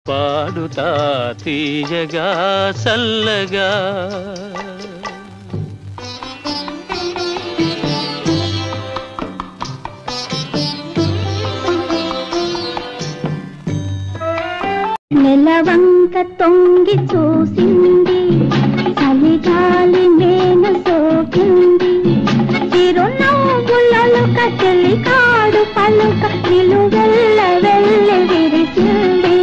పాడుతా తీయగా సల్లగా నెలవంక తొంగి చూసింది చలిగాలి మేన సోకింది చిరునవ్వులలుక చెలికాడు పలుక నిలువెల్ల వెళ్ళి విరిచింది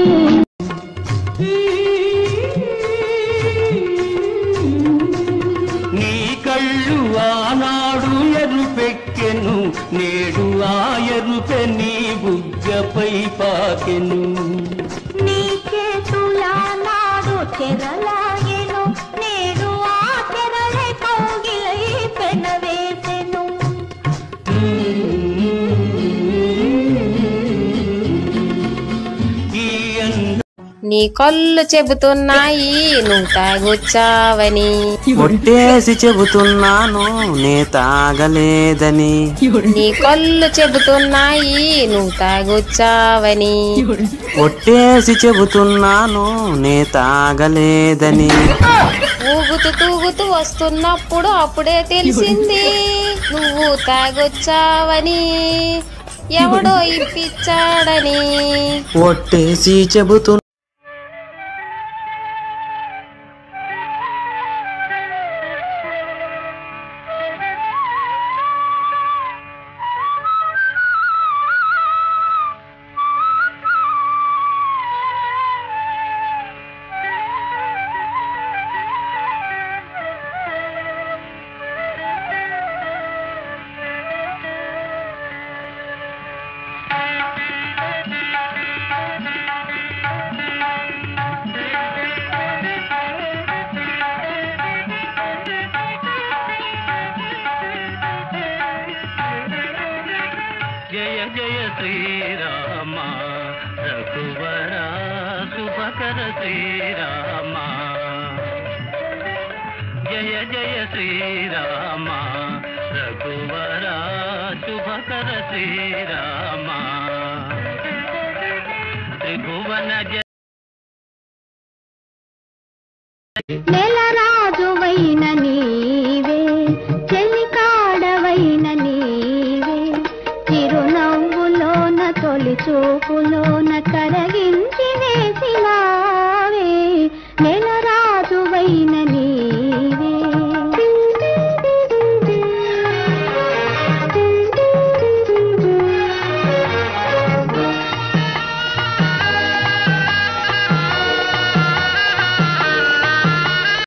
నీ కళ్ళు ఆనాడు ఎరుపెక్కెను నేడు ఆ ఎరుపె నీ బుగ్గపై పాకెను నీ చేతులా నాడు చెరలాగెను నేడు ఆ చెరలే కౌగిలై పెనవేసెను ఈ అంద నీ కళ్ళు చెబుతున్నాయి నువ్వు తాగొచ్చావని ఒట్టేసి చెబుతున్నాను నే తాగలేదని నీ కళ్ళు చెబుతున్నాయి నువ్వు తాగొచ్చావని ఒట్టేసి చెబుతున్నాను నే తాగలేదని ఊగుతూ తూగుతూ వస్తున్నప్పుడు అప్పుడే తెలిసింది నువ్వు తాగొచ్చావని ఎవడో ఇప్పించాడని ఒట్టేసి చెబుతు జయ జయ శ్రీరామ రఘువర శుభకర శ్రీరామ జయ జయ శ్రీరామ రఘువర శుభకర శ్రీరామ త్రిభువన జ నెల